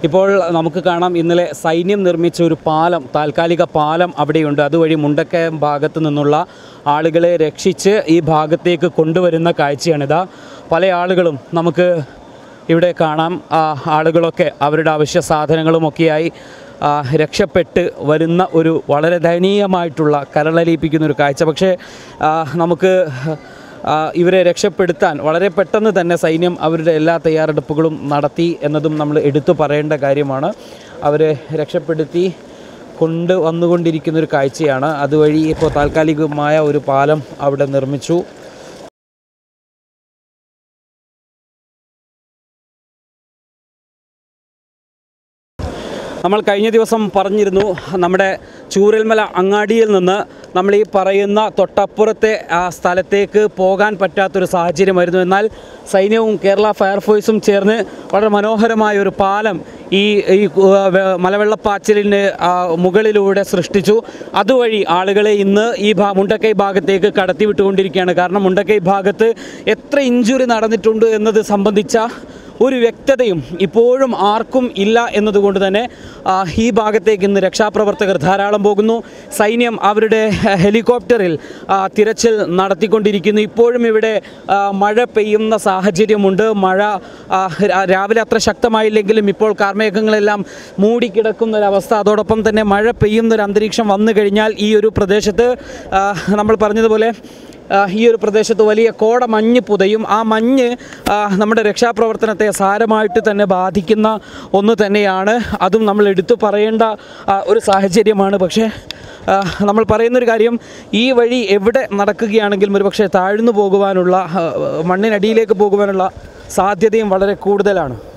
ഇപ്പോൾ നമുക്ക് കാണാം ഇന്നലെ സൈന്യം നിർമ്മിച്ച ഒരു പാലം താൽക്കാലിക പാലം അവിടെയുണ്ട് അതുവഴി മുണ്ടക്കയം ഭാഗത്തു നിന്നുള്ള ആളുകളെ രക്ഷിച്ച് ഈ ഭാഗത്തേക്ക് കൊണ്ടുവരുന്ന കാഴ്ചയാണിതാ പല ആളുകളും നമുക്ക് ഇവിടെ കാണാം ആ, ആളുകളൊക്കെ അവരുടെ അവശ്യ സാധനങ്ങളുമൊക്കെയായി ആ, രക്ഷപ്പെട്ട് വരുന്ന ഒരു വളരെ ദയനീയമായിട്ടുള്ള കരളലിയിപ്പിക്കുന്ന ഒരു കാഴ്ച പക്ഷേ ആ, നമുക്ക് ആ, ഇവരെ രക്ഷപ്പെടുത്താൻ വളരെ പെട്ടെന്ന് തന്നെ സൈന്യം അവരുടെ എല്ലാ തയ്യാറെടുപ്പുകളും നടത്തി എന്നതും നമ്മൾ എടുത്തു പറയേണ്ട കാര്യമാണ് അവരെ രക്ഷപ്പെടുത്തി കൊണ്ട് വന്നുകൊണ്ടിരിക്കുന്ന ഒരു കാഴ്ചയാണ് അതുവഴി ഇപ്പോൾ താൽക്കാലികമായ ഒരു പാലം അവിടെ നിർമ്മിച്ചു നമ്മൾ കഴിഞ്ഞ ദിവസം പറഞ്ഞിരുന്നു നമ്മുടെ ചൂരൽമല അങ്ങാടിയിൽ നിന്ന് നമ്മൾ ഈ പറയുന്ന തൊട്ടപ്പുറത്തെ ആ സ്ഥലത്തേക്ക് പോകാൻ പറ്റാത്തൊരു സാഹചര്യമായിരുന്നു എന്നാൽ സൈന്യവും കേരള ഫയർഫോഴ്സും ചേർന്ന് വളരെ മനോഹരമായ ഒരു പാലം ഈ ഈ കു- വെ- മലവെള്ളപ്പാച്ചിലിന് ആ, മുകളിലൂടെ സൃഷ്ടിച്ചു അതുവഴി ആളുകളെ ഇന്ന് ഈ ഭാ മുണ്ടക്കൈ ഭാഗത്തേക്ക് കടത്തിവിട്ടുകൊണ്ടിരിക്കുകയാണ് കാരണം മുണ്ടക്കൈ ഭാഗത്ത് എത്ര ഇഞ്ചുറി നടന്നിട്ടുണ്ട് എന്നത് സംബന്ധിച്ച ഒരു വ്യക്തതയും ഇപ്പോഴും ആർക്കും ഇല്ല എന്നതുകൊണ്ട് തന്നെ ആ, ഈ ഭാഗത്തേക്ക് ഇന്ന് രക്ഷാപ്രവർത്തകർ ധാരാളം പോകുന്നു സൈന്യം അവരുടെ ആ, ഹെലികോപ്റ്ററിൽ ആ, തിരച്ചിൽ നടത്തിക്കൊണ്ടിരിക്കുന്നു ഇപ്പോഴും ഇവിടെ ആ, മഴ പെയ്യുന്ന സാഹചര്യമുണ്ട് മഴ ആ, രാ- രാവിലെ അത്ര ശക്തമായില്ലെങ്കിലും ഇപ്പോൾ കാർമേഘങ്ങളെല്ലാം മൂടിക്കിടക്കുന്ന ഒരവസ്ഥ അതോടൊപ്പം തന്നെ മഴ പെയ്യുന്ന ഒരു അന്തരീക്ഷം വന്നു കഴിഞ്ഞാൽ ഈ ഒരു പ്രദേശത്ത് ആ, നമ്മൾ പറഞ്ഞതുപോലെ ആ, ഈ ഒരു പ്രദേശത്ത് വലിയ കോട മഞ്ഞ് പുതയും ആ മഞ്ഞ് ആ, നമ്മുടെ രക്ഷാപ്രവർത്തനത്തെ സാരമായിട്ട് തന്നെ ബാധിക്കുന്ന ഒന്ന് തന്നെയാണ് അതും നമ്മൾ എടുത്തു പറയേണ്ട ആ, ഒരു സാഹചര്യമാണ് പക്ഷേ ആ, നമ്മൾ പറയുന്നൊരു കാര്യം ഈ വഴി എവിടെ നടക്കുകയാണെങ്കിലും ഒരുപക്ഷെ താഴ്ന്നു പോകുവാനുള്ള ആ, മണ്ണിനടിയിലേക്ക് പോകുവാനുള്ള സാധ്യതയും വളരെ കൂടുതലാണ്